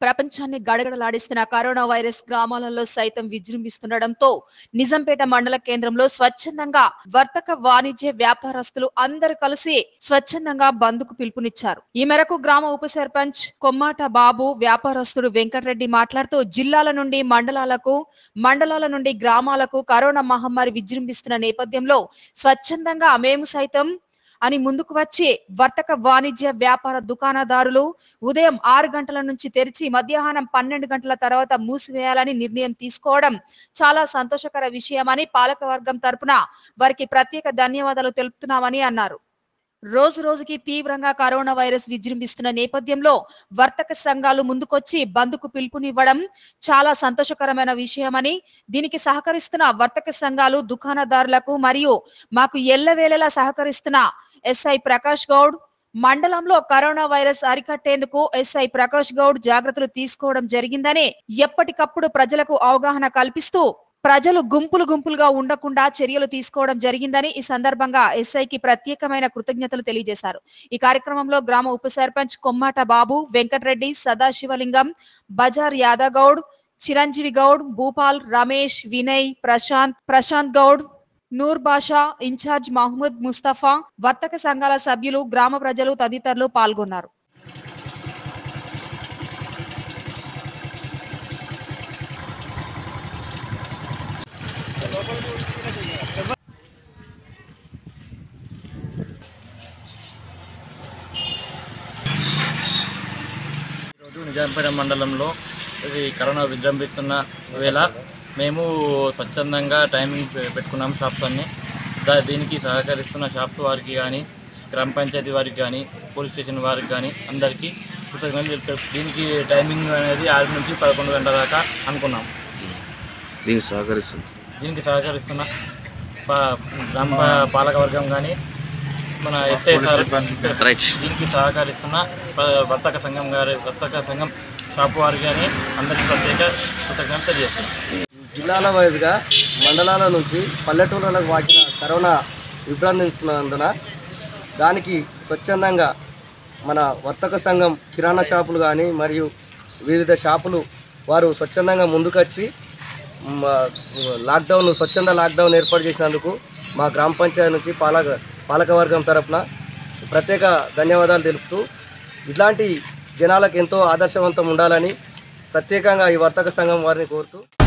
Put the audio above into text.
ప్రపంచాన్ని గడగడలాడిస్తున్న corona virus గ్రామాలలో సైతం విజృంభిస్తుండటంతో నిజంపేట మండల కేంద్రంలో స్వచ్ఛందంగా వర్తక వాణిజ్య వ్యాపారస్తులు అందరూ కలిసి స్వచ్ఛందంగా బంద్కు పిలుపునిచ్చారు ఈ మేరకు గ్రామ ఉప సర్పంచ్ కొమ్మాట బాబు వ్యాపారస్తుడు వెంకటరెడ్డి మాట్లాడుతూ జిల్లాల నుండి మండలాలకు మండలాల నుండి గ్రామాలకు కరోనా మహమ్మారి విజృంభిస్తున్న నేపథ్యంలో స్వచ్ఛందంగా మేము సైతం అని ముందుకు వచ్చి వర్తక వాణిజ్య వ్యాపార దుకాణదారులు ఉదయం ఆరు గంటల నుంచి తెరిచి మధ్యాహ్నం పన్నెండు గంటల తర్వాత మూసివేయాలని నిర్ణయం తీసుకోవడం చాలా సంతోషకర విషయమని పాలకవర్గం తరపున వారికి ప్రత్యేక ధన్యవాదాలు తెలుపుతున్నామని అన్నారు రోజు రోజుకి తీవ్రంగా కరోనా వైరస్ విజృంభిస్తున్న నేపథ్యంలో వర్తక సంఘాలు ముందుకొచ్చి బంద్కు పిలుపునివ్వడం చాలా సంతోషకరమైన విషయమని దీనికి సహకరిస్తున్న వర్తక సంఘాలు దుకాణదారులకు మరియు మాకు ఎల్లవేళలా సహకరిస్తున్న ఎస్ఐ ప్రకాష్ గౌడ్ మండలంలో కరోనా వైరస్ అరికట్టేందుకు ఎస్ఐ ప్రకాష్ గౌడ్ జాగ్రత్తలు తీసుకోవడం జరిగిందని ఎప్పటికప్పుడు ప్రజలకు అవగాహన కల్పిస్తూ ప్రజలు గుంపులు గుంపులుగా ఉండకుండా చర్యలు తీసుకోవడం జరిగిందని ఈ సందర్భంగా ఎస్ఐకి ప్రత్యేకమైన కృతజ్ఞతలు తెలియజేశారు ఈ కార్యక్రమంలో గ్రామ ఉప సర్పంచ్ కొమ్మాట బాబు వెంకటరెడ్డి సదాశివలింగం బజార్ యాదగౌడ్ చిరంజీవి గౌడ్ భూపాల్ రమేష్ వినయ్ ప్రశాంత్ ప్రశాంత్ గౌడ్ నూర్ బాషా ఇన్ఛార్జ్ మహమ్మద్ ముస్తఫా వర్తక సంఘాల సభ్యులు గ్రామ ప్రజలు తదితరులు పాల్గొన్నారు ఈరోజు నిజాంపేట మండలంలో ఇది కరోనా విజృంభిస్తున్న వేళ మేము స్వచ్ఛందంగా టైమింగ్ పె- పెట్టుకున్నాం షాప్స్ అన్ని దా- దీనికి సహకరిస్తున్న షాప్స్ వారికి కానీ గ్రామ పంచాయతీ వారికి కానీ పోలీస్ స్టేషన్ వారికి కానీ అందరికీ కృతజ్ఞతలు తెలుపుతారు దీనికి టైమింగ్ అనేది ఆరు నుంచి పదకొండు గంటల దాకా అనుకున్నాం దీనికి సహకరిస్తుంది దీనికి సహకరిస్తున్న పా- గ్రామ పా- పాలకవర్గం కానీ మన ఎస్ఐ సార్ రైట్ దీనికి సహకరిస్తున్న ప- వర్తక సంఘం గారి వర్తక సంఘం షాపు వారికి కానీ అందరికీ ప్రత్యేక కృతజ్ఞతలు తెలియజేస్తున్నాం జిల్లాల వైజ్గా మండలాల నుంచి పల్లెటూళ్ళకు వాకిన కరోనా విభ్రాంతిస్తున్నందున దానికి స్వచ్ఛందంగా మన వర్తక సంఘం కిరాణా షాపులు కానీ మరియు వివిధ షాపులు వారు స్వచ్ఛందంగా ముందుకొచ్చి మ, లాక్డౌన్ స్వచ్ఛంద లాక్డౌన్ ఏర్పాటు చేసినందుకు మా గ్రామ పంచాయతీ నుంచి పాలక పాలకవర్గం తరపున ప్రత్యేక ధన్యవాదాలు తెలుపుతూ ఇట్లాంటి జనాలకు ఎంతో ఆదర్శవంతం ఉండాలని ప్రత్యేకంగా ఈ వర్తక సంఘం వారిని కోరుతూ